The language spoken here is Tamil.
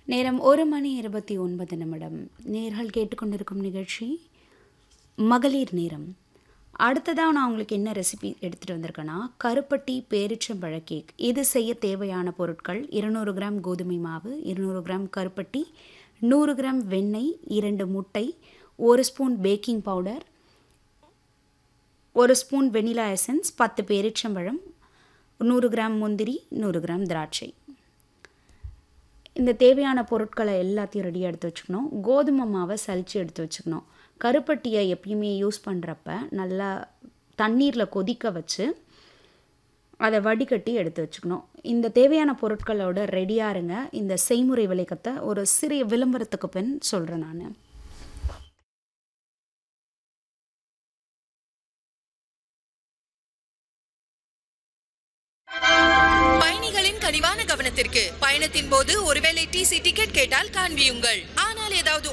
நேரம் ஒரு மணி இருபத்தி ஒன்பது நிமிடம் நேர்கள் கேட்டுக்கொண்டிருக்கும் நிகழ்ச்சி மகளிர் நேரம் அடுத்ததாக நான் உங்களுக்கு என்ன ரெசிபி எடுத்துகிட்டு வந்திருக்கேன்னா கருப்பட்டி பேரிச்சம்பழ கேக் இது செய்ய தேவையான பொருட்கள் இருநூறு கிராம் கோதுமை மாவு இருநூறு கிராம் கருப்பட்டி நூறு கிராம் வெண்ணெய் இரண்டு முட்டை ஒரு ஸ்பூன் பேக்கிங் பவுடர் ஒரு ஸ்பூன் வெனிலா எசன்ஸ் பத்து பேரிச்சம்பழம் நூறு கிராம் முந்திரி நூறு கிராம் திராட்சை இந்த தேவையான பொருட்களை எல்லாத்தையும் ரெடியாக எடுத்து வச்சுக்கணும் கோதுமை மாவை சலித்து எடுத்து வச்சுக்கணும் கருப்பட்டியை எப்பயுமே யூஸ் பண்ணுறப்ப நல்லா தண்ணீரில் கொதிக்க வச்சு அதை வடிகட்டி எடுத்து வச்சுக்கணும் இந்த தேவையான பொருட்களோட ரெடியாக இருங்க இந்த செய்முறை விளக்கத்தை ஒரு சிறிய விளம்பரத்துக்கு பின் சொல்கிறேன் நான் பயணிகளின் கனிவான கவனத்திற்கு பயணத்தின் போது ஒருவேளை டிசி டிக்கெட் கேட்டால் காண்பியுங்கள் ஆனால் ஏதாவது